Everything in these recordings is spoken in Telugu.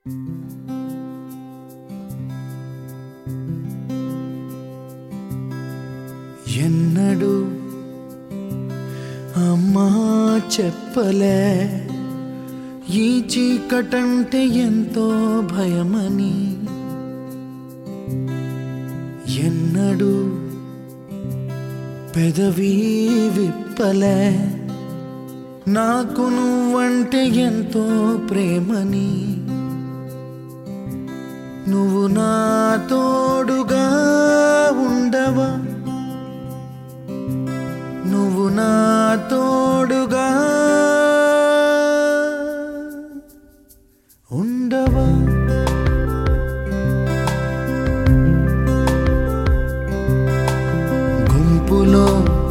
ఎన్నడు అమ్మా చెప్పలే ఈ చీకటంటే ఎంతో భయమని ఎన్నడు పెదవి విప్పలే నాకు నువ్వంటే ఎంతో ప్రేమని నువ్వు నా తోడుగా ఉండవా నువ్వు నా తోడుగా ఉండవా గుంపులో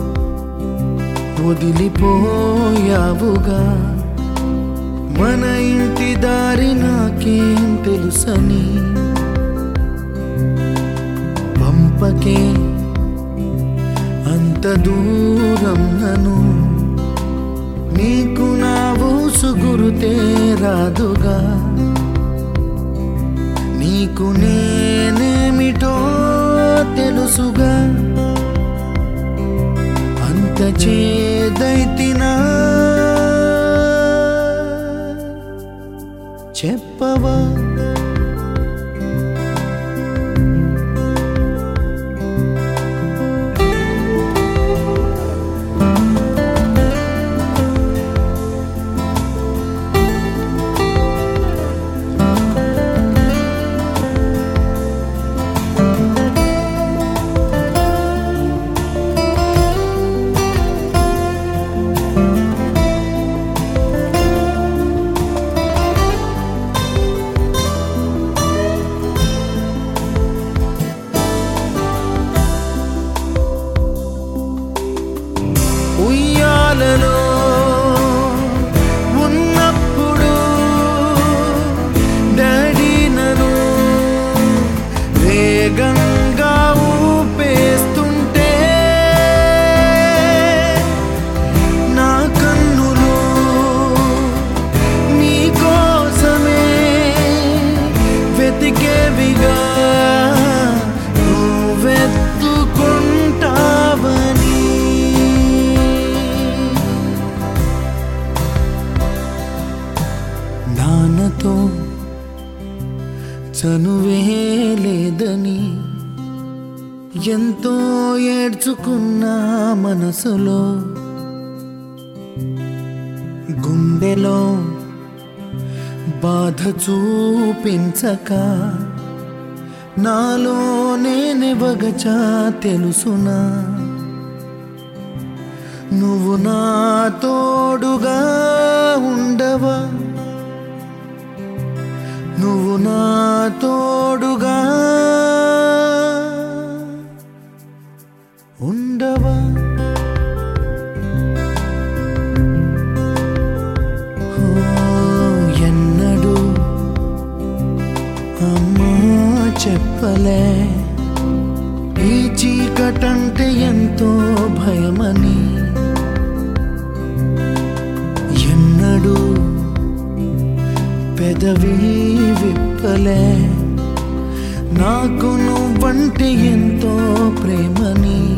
వదిలిపోయావుగా మన ఇంటి దారి నాకేం తెలుసని పంపకే అంత దూరం నను నీకు నా ఊసు గురుతే రాదుగా నీకు నేనేమిటో తెలుసుగా అంత చేదైతినా చెప్పవా ఉయ్యాలలో ఉన్నప్పుడు డాడీ నన్ను వేగంగా ఊపేస్తుంటే నా కన్నులు నీ కోసమే వెతికేవిగా నువ్వెత్తుకుంటావని నాన్నతో చనువే లేదని ఎంతో ఏడ్చుకున్న మనసులో గుండెలో బాధ చూపించక నాలో నేనెవగచా తెలుసునా నువ్వు నా తోడుగా ఉండవా నువ్వు నా తోడుగా ఉండవా ఓ, ఎన్నడు అమ్మా చెప్పలే ఈ చీకటంటే ఎంతో భయమని ఎన్నడు పెదవి విప్పలే నాకు నువ్వంటే ఎంతో ప్రేమని